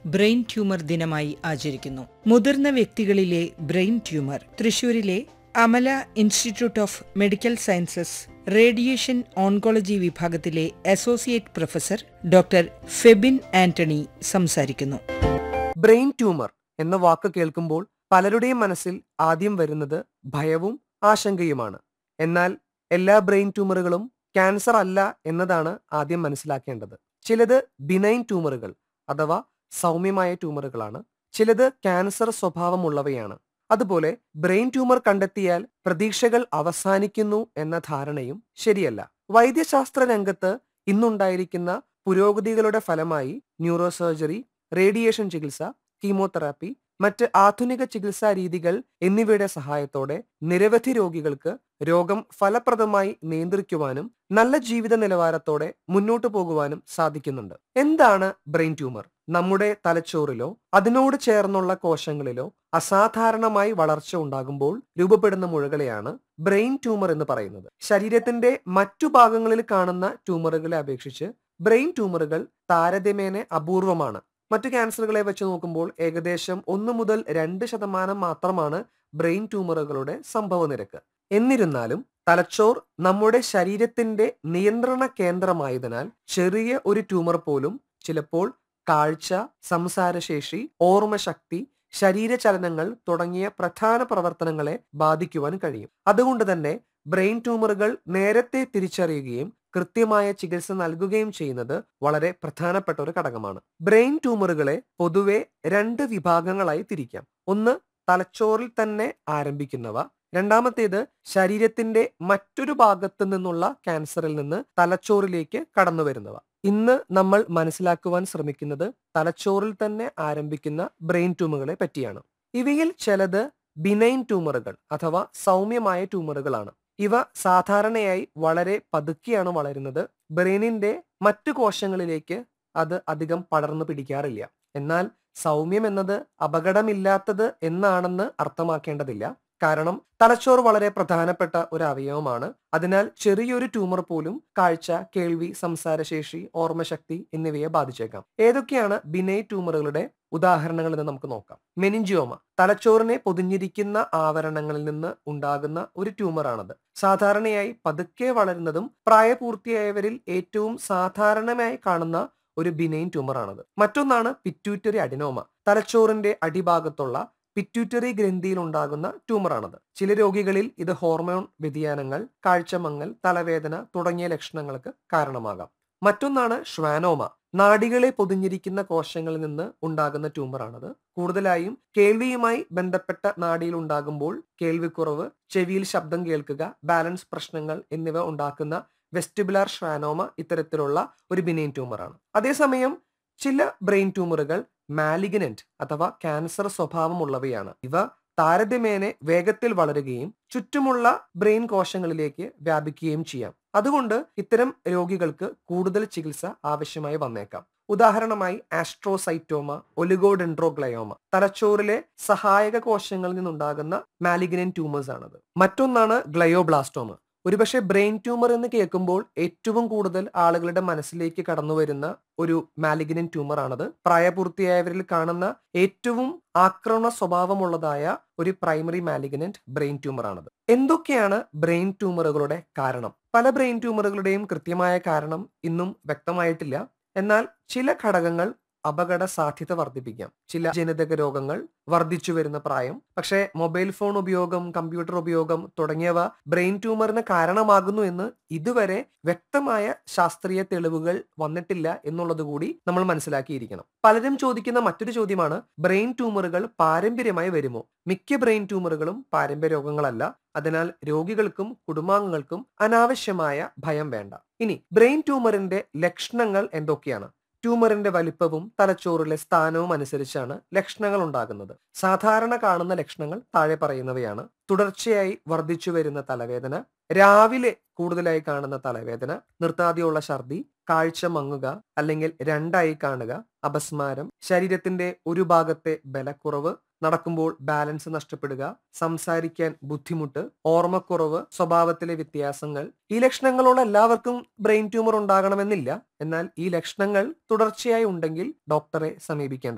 brain tumour ദിനമായി ആചരിക്കുന്നു മുതിർന്ന വ്യക്തികളിലെ ബ്രെയിൻ ട്യൂമർ തൃശൂരിലെ Amala institute of medical sciences radiation oncology വിഭാഗത്തിലെ associate professor doctor Febin Antony സംസാരിക്കുന്നു ബ്രെയിൻ ട്യൂമർ എന്ന വാക്ക് കേൾക്കുമ്പോൾ പലരുടെയും മനസ്സിൽ ആദ്യം വരുന്നത് ഭയവും ആശങ്കയുമാണ് എന്നാൽ എല്ലാ ബ്രെയിൻ ട്യൂമറുകളും ക്യാൻസർ അല്ല എന്നതാണ് ആദ്യം മനസ്സിലാക്കേണ്ടത് ചിലത് ബിനൈൻ ട്യൂമറുകൾ അഥവാ സൗമ്യമായ ട്യൂമറുകളാണ് ചിലത് ക്യാൻസർ സ്വഭാവമുള്ളവയാണ് അതുപോലെ ബ്രെയിൻ ട്യൂമർ കണ്ടെത്തിയാൽ പ്രതീക്ഷകൾ അവസാനിക്കുന്നു എന്ന ധാരണയും ശരിയല്ല വൈദ്യശാസ്ത്ര രംഗത്ത് ഇന്നുണ്ടായിരിക്കുന്ന പുരോഗതികളുടെ ഫലമായി ന്യൂറോ സർജറി റേഡിയേഷൻ ചികിത്സ കീമോതെറാപ്പി മറ്റ് ആധുനിക ചികിത്സാ രീതികൾ എന്നിവയുടെ സഹായത്തോടെ നിരവധി രോഗികൾക്ക് രോഗം ഫലപ്രദമായി നിയന്ത്രിക്കുവാനും നല്ല ജീവിത നിലവാരത്തോടെ മുന്നോട്ടു പോകുവാനും സാധിക്കുന്നുണ്ട് എന്താണ് ബ്രെയിൻ ട്യൂമർ നമ്മുടെ തലച്ചോറിലോ അതിനോട് ചേർന്നുള്ള കോശങ്ങളിലോ അസാധാരണമായി വളർച്ച ഉണ്ടാകുമ്പോൾ രൂപപ്പെടുന്ന മുഴകളെയാണ് ബ്രെയിൻ ട്യൂമർ എന്ന് പറയുന്നത് ശരീരത്തിന്റെ മറ്റു ഭാഗങ്ങളിൽ കാണുന്ന ട്യൂമറുകളെ അപേക്ഷിച്ച് ബ്രെയിൻ ട്യൂമറുകൾ താരതമ്യേന അപൂർവമാണ് മറ്റു ക്യാൻസറുകളെ വെച്ച് നോക്കുമ്പോൾ ഏകദേശം ഒന്ന് മുതൽ രണ്ട് ശതമാനം മാത്രമാണ് ബ്രെയിൻ ട്യൂമറുകളുടെ സംഭവ നിരക്ക് എന്നിരുന്നാലും തലച്ചോർ നമ്മുടെ ശരീരത്തിന്റെ നിയന്ത്രണ കേന്ദ്രമായതിനാൽ ചെറിയ ഒരു ട്യൂമർ പോലും ചിലപ്പോൾ കാഴ്ച സംസാരശേഷി ഓർമ്മശക്തി ശരീരചലനങ്ങൾ തുടങ്ങിയ പ്രധാന പ്രവർത്തനങ്ങളെ ബാധിക്കുവാൻ കഴിയും അതുകൊണ്ട് തന്നെ ബ്രെയിൻ ട്യൂമറുകൾ നേരത്തെ തിരിച്ചറിയുകയും കൃത്യമായ ചികിത്സ നൽകുകയും ചെയ്യുന്നത് വളരെ പ്രധാനപ്പെട്ട ഒരു ഘടകമാണ് ബ്രെയിൻ ട്യൂമറുകളെ പൊതുവെ രണ്ട് വിഭാഗങ്ങളായി തിരിക്കാം ഒന്ന് തലച്ചോറിൽ തന്നെ ആരംഭിക്കുന്നവ രണ്ടാമത്തേത് ശരീരത്തിന്റെ മറ്റൊരു ഭാഗത്തു നിന്നുള്ള ക്യാൻസറിൽ നിന്ന് തലച്ചോറിലേക്ക് കടന്നു വരുന്നവ ഇന്ന് നമ്മൾ മനസ്സിലാക്കുവാൻ ശ്രമിക്കുന്നത് തലച്ചോറിൽ തന്നെ ആരംഭിക്കുന്ന ബ്രെയിൻ ട്യൂമറുകളെ പറ്റിയാണ് ഇവയിൽ ചിലത് ബിനൈൻ ട്യൂമറുകൾ അഥവാ സൗമ്യമായ ട്യൂമറുകളാണ് ഇവ സാധാരണയായി വളരെ പതുക്കെയാണ് വളരുന്നത് ബ്രെയിനിന്റെ മറ്റു കോശങ്ങളിലേക്ക് അത് അധികം പടർന്നു പിടിക്കാറില്ല എന്നാൽ സൗമ്യം എന്നത് അപകടമില്ലാത്തത് എന്നാണെന്ന് അർത്ഥമാക്കേണ്ടതില്ല കാരണം തലച്ചോർ വളരെ പ്രധാനപ്പെട്ട ഒരു അവയവമാണ് അതിനാൽ ചെറിയൊരു ട്യൂമർ പോലും കാഴ്ച കേൾവി സംസാരശേഷി ഓർമ്മശക്തി എന്നിവയെ ബാധിച്ചേക്കാം ഏതൊക്കെയാണ് ബിനൈ ട്യൂമറുകളുടെ ഉദാഹരണങ്ങൾ എന്ന് നമുക്ക് നോക്കാം മെനിഞ്ചിയോമ തലച്ചോറിനെ പൊതിഞ്ഞിരിക്കുന്ന ആവരണങ്ങളിൽ നിന്ന് ഉണ്ടാകുന്ന ഒരു ട്യൂമറാണത് സാധാരണയായി പതുക്കെ വളരുന്നതും പ്രായപൂർത്തിയായവരിൽ ഏറ്റവും സാധാരണമായി കാണുന്ന ഒരു ബിനൈൻ ട്യൂമറാണത് മറ്റൊന്നാണ് പിറ്റ്യൂറ്ററി അഡിനോമ തലച്ചോറിന്റെ അടിഭാഗത്തുള്ള പിറ്റ്യൂറ്ററി ഗ്രന്ഥിയിൽ ഉണ്ടാകുന്ന ട്യൂമറാണത് ചില രോഗികളിൽ ഇത് ഹോർമോൺ വ്യതിയാനങ്ങൾ കാഴ്ചമങ്ങൽ തലവേദന തുടങ്ങിയ ലക്ഷണങ്ങൾക്ക് കാരണമാകാം മറ്റൊന്നാണ് ഷ്വാനോമ നാഡികളെ പൊതിഞ്ഞിരിക്കുന്ന കോശങ്ങളിൽ നിന്ന് ഉണ്ടാകുന്ന ട്യൂമറാണത് കൂടുതലായും കേൾവിയുമായി ബന്ധപ്പെട്ട നാഡിയിൽ ഉണ്ടാകുമ്പോൾ കേൾവിക്കുറവ് ചെവിയിൽ ശബ്ദം കേൾക്കുക ബാലൻസ് പ്രശ്നങ്ങൾ എന്നിവ ഉണ്ടാക്കുന്ന വെസ്റ്റിബുലാർ ഷ്വാനോമ ഇത്തരത്തിലുള്ള ഒരു ബിനൈൻ ട്യൂമറാണ് അതേസമയം ചില ബ്രെയിൻ ട്യൂമറുകൾ മാലിഗനന്റ് അഥവാ ക്യാൻസർ സ്വഭാവമുള്ളവയാണ് ഇവ താരതമ്യേന വേഗത്തിൽ വളരുകയും ചുറ്റുമുള്ള ബ്രെയിൻ കോശങ്ങളിലേക്ക് വ്യാപിക്കുകയും ചെയ്യാം അതുകൊണ്ട് ഇത്തരം രോഗികൾക്ക് കൂടുതൽ ചികിത്സ ആവശ്യമായി വന്നേക്കാം ഉദാഹരണമായി ആസ്ട്രോസൈറ്റോമ ഒലിഗോഡെൻഡ്രോഗ്ലയോമ തലച്ചോറിലെ സഹായക കോശങ്ങളിൽ നിന്നുണ്ടാകുന്ന മാലിഗനൻ ട്യൂമേഴ്സ് ആണത് മറ്റൊന്നാണ് ഗ്ലയോബ്ലാസ്റ്റോമ ഒരുപക്ഷെ ബ്രെയിൻ ട്യൂമർ എന്ന് കേൾക്കുമ്പോൾ ഏറ്റവും കൂടുതൽ ആളുകളുടെ മനസ്സിലേക്ക് കടന്നു വരുന്ന ഒരു മാലിഗ്നൻ ട്യൂമർ ആണത് പ്രായപൂർത്തിയായവരിൽ കാണുന്ന ഏറ്റവും ആക്രമണ സ്വഭാവമുള്ളതായ ഒരു പ്രൈമറി മാലിഗ്നന്റ് ബ്രെയിൻ ട്യൂമർ ആണത് എന്തൊക്കെയാണ് ബ്രെയിൻ ട്യൂമറുകളുടെ കാരണം പല ബ്രെയിൻ ട്യൂമറുകളുടെയും കൃത്യമായ കാരണം ഇന്നും വ്യക്തമായിട്ടില്ല എന്നാൽ ചില ഘടകങ്ങൾ അപകട സാധ്യത വർദ്ധിപ്പിക്കാം ചില ജനിതക രോഗങ്ങൾ വർദ്ധിച്ചു വരുന്ന പ്രായം പക്ഷേ മൊബൈൽ ഫോൺ ഉപയോഗം കമ്പ്യൂട്ടർ ഉപയോഗം തുടങ്ങിയവ ബ്രെയിൻ ട്യൂമറിന് കാരണമാകുന്നു എന്ന് ഇതുവരെ വ്യക്തമായ ശാസ്ത്രീയ തെളിവുകൾ വന്നിട്ടില്ല എന്നുള്ളത് കൂടി നമ്മൾ മനസ്സിലാക്കിയിരിക്കണം പലരും ചോദിക്കുന്ന മറ്റൊരു ചോദ്യമാണ് ബ്രെയിൻ ട്യൂമറുകൾ പാരമ്പര്യമായി വരുമോ മിക്ക ബ്രെയിൻ ട്യൂമറുകളും പാരമ്പര്യ രോഗങ്ങളല്ല അതിനാൽ രോഗികൾക്കും കുടുംബാംഗങ്ങൾക്കും അനാവശ്യമായ ഭയം വേണ്ട ഇനി ബ്രെയിൻ ട്യൂമറിന്റെ ലക്ഷണങ്ങൾ എന്തൊക്കെയാണ് ട്യൂമറിന്റെ വലിപ്പവും തലച്ചോറിലെ സ്ഥാനവും അനുസരിച്ചാണ് ലക്ഷണങ്ങൾ ഉണ്ടാകുന്നത് സാധാരണ കാണുന്ന ലക്ഷണങ്ങൾ താഴെ പറയുന്നവയാണ് തുടർച്ചയായി വർദ്ധിച്ചു വരുന്ന തലവേദന രാവിലെ കൂടുതലായി കാണുന്ന തലവേദന നിർത്താതെയുള്ള ഛർദി കാഴ്ച മങ്ങുക അല്ലെങ്കിൽ രണ്ടായി കാണുക അപസ്മാരം ശരീരത്തിന്റെ ഒരു ഭാഗത്തെ ബലക്കുറവ് നടക്കുമ്പോൾ ബാലൻസ് നഷ്ടപ്പെടുക സംസാരിക്കാൻ ബുദ്ധിമുട്ട് ഓർമ്മക്കുറവ് സ്വഭാവത്തിലെ വ്യത്യാസങ്ങൾ ഈ ലക്ഷണങ്ങളുള്ള എല്ലാവർക്കും ബ്രെയിൻ ട്യൂമർ ഉണ്ടാകണമെന്നില്ല എന്നാൽ ഈ ലക്ഷണങ്ങൾ തുടർച്ചയായി ഉണ്ടെങ്കിൽ ഡോക്ടറെ സമീപിക്കേണ്ടത്